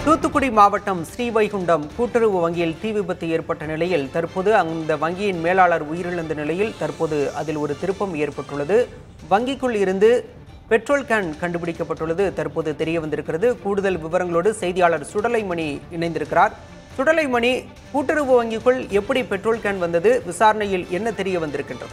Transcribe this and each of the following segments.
தூத்துக்குடி மாவட்டம் ஸ்ரீவைகுண்டம் கூட்டுறவு வங்கியில் தீ விபத்து ஏற்பட்ட நிலையில் தற்போது அந்த வங்கியின் மேலாளர் உயிரிழந்த நிலையில் தற்போது அதில் ஒரு திருப்பம் ஏற்பட்டுள்ளது வங்கிக்குள் இருந்து பெட்ரோல் கேன் கண்டுபிடிக்கப்பட்டுள்ளது தற்போது தெரிய வந்திருக்கிறது கூடுதல் விவரங்களோடு செய்தியாளர் சுடலைமணி இணைந்திருக்கிறார் சுடலைமணி கூட்டுறவு வங்கிக்குள் எப்படி பெட்ரோல் கேன் வந்தது விசாரணையில் என்ன தெரிய வந்திருக்கின்றது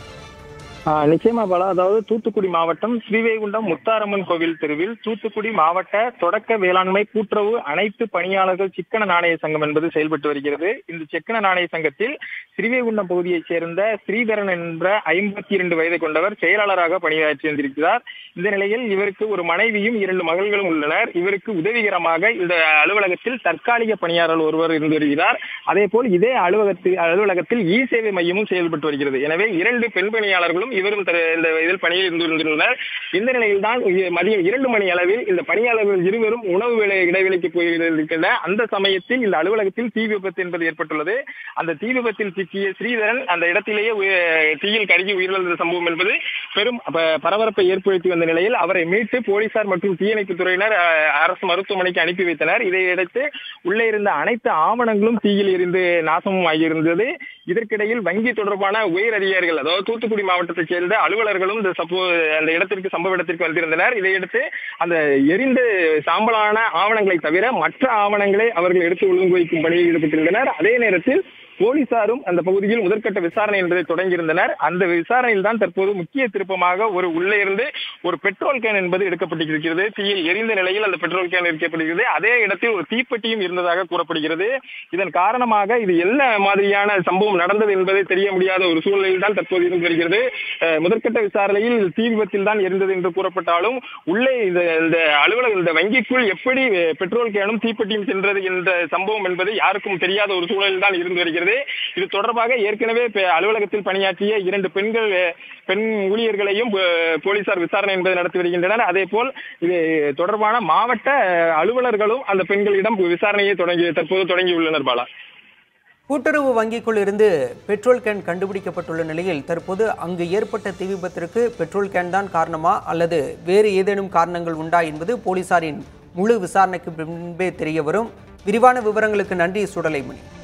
ஆஹ் நிச்சயமா பாலா அதாவது தூத்துக்குடி மாவட்டம் ஸ்ரீவைகுண்டம் முத்தாரம்மன் கோவில் தெருவில் தூத்துக்குடி மாவட்ட தொடக்க வேளாண்மை கூட்டுறவு அனைத்து பணியாளர்கள் சிக்கன நாணய சங்கம் என்பது செயல்பட்டு வருகிறது இந்த சிக்கன நாணய சங்கத்தில் ஸ்ரீவைகுண்டம் பகுதியைச் சேர்ந்த ஸ்ரீதரன் என்ற ஐம்பத்தி இரண்டு வயதை கொண்டவர் செயலாளராக பணியாற்றி வந்திருக்கிறார் இந்த நிலையில் இவருக்கு ஒரு மனைவியும் இரண்டு மகள்களும் உள்ளனர் இவருக்கு உதவிகரமாக இந்த அலுவலகத்தில் தற்காலிக பணியாளர் ஒருவர் இருந்து வருகிறார் அதே போல் இதே அலுவலகத்தில் அலுவலகத்தில் இ சேவை மையமும் செயல்பட்டு வருகிறது எனவே இரண்டு பெண் பணியாளர்களும் இவரும் தர- இந்த இதில் பணியில் இருந்து வந்துள்ளனர் இந்த நிலையில் தான் மதியம் இரண்டு மணி அளவில் இந்த பணியாளர்கள் இருவரும் உணவு வேலை இடைவெளிக்கு போயிருக்கின்ற அந்த சமயத்தில் இந்த அலுவலகத்தில் தீ விபத்து என்பது ஏற்பட்டுள்ளது அந்த தீ விபத்தில் சிக்கிய ஸ்ரீதரன் அந்த இடத்திலேயே உய- தீயில் கருகி உயிரிழந்த சம்பவம் என்பது பெரும் ப- பரபரப்பை ஏற்படுத்தி வந்த நிலையில் அவரை மீட்டு போலீசார் மற்றும் தீயணைப்பு துறையினர் அஹ், அரசு மருத்துவமனைக்கு அனுப்பி வைத்தனர் இதையடுத்து உள்ளே இருந்த அனைத்து ஆவணங்களும் தீயில் எரிந்து நாசமும் ஆகியிருந்தது இதற்கிடையில் வங்கி தொடர்பான உயர் அதிகாரிகள் அதாவது தூத்துக்குடி மாவட்டத்தைச் சேர்ந்த அலுவலர்களும் இந்த சம்பவ அந்த இடத்திற்கு சம்பவ இடத்திற்கு வந்திருந்தனர் இதையடுத்து அந்த எரிந்து சாம்பலான ஆவணங்களை தவிர மற்ற ஆவணங்களை அவர்கள் எடுத்து ஒழுங்கு வைக்கும் பணியில் ஈடுபட்டிருந்தனர் அதே நேரத்தில் போலீசாரும் அந்த பகுதியில் முதற்கட்ட விசாரணை என்பதை தொடங்கியிருந்தனர் அந்த விசாரணையில் தான் தற்போது முக்கிய திருப்பமாக ஒரு உள்ளே இருந்து ஒரு பெட்ரோல் கேன் என்பது எடுக்கப்பட்டிருக்கிறது தீயில் எரிந்த நிலையில் அந்த பெட்ரோல் கேன் இருக்கப்படுகிறது அதே இடத்தில் ஒரு தீப்பெட்டியும் இருந்ததாக கூறப்படுகிறது இதன் காரணமாக இது என்ன மாதிரியான சம்பவம் நடந்தது என்பதை தெரிய முடியாத ஒரு சூழ்நிலையில் தான் தற்போது இருந்து வருகிறது அஹ், முதற்கட்ட விசாரணையில் இது தீ விபத்தில் தான் எரிந்தது என்று கூறப்பட்டாலும் உள்ளே இந்த இந்த அலுவலக இந்த வங்கிக்குள் எப்படி அஹ், பெட்ரோல் கேனும் தீப்பெட்டியும் சென்றது என்ற சம்பவம் என்பது யாருக்கும் தெரியாத ஒரு சூழலில் தான் இருந்து வருகிறது இது தொடர்பாக ஏற்கனவே பெ- அலுவலகத்தில் பணியாற்றிய இரண்டு பெண்கள் அஹ், பெண் ஊழியர்களையும் அஹ், போலீசார் விசாரணை என்பதை நடத்தி வருகின்றனர் அதே போல் இது தொடர்பான மாவட்ட அஹ், அலுவலர்களும் அந்த பெண்களிடம் விசாரணையை தொடங்கி தற்போது தொடங்கியுள்ளனர் பாலா கூட்டுறவு வங்கிக்குள் இருந்து பெட்ரோல் கேன் கண்டுபிடிக்கப்பட்டுள்ள நிலையில் தற்போது அங்கு ஏற்பட்ட தீ விபத்திற்கு பெட்ரோல் கேன் தான் காரணமா அல்லது வேறு ஏதேனும் காரணங்கள் உண்டா என்பது போலீசாரின் முழு விசாரணைக்கு பின்பே தெரிய வரும் விரிவான விவரங்களுக்கு நன்றி சுடலைமணி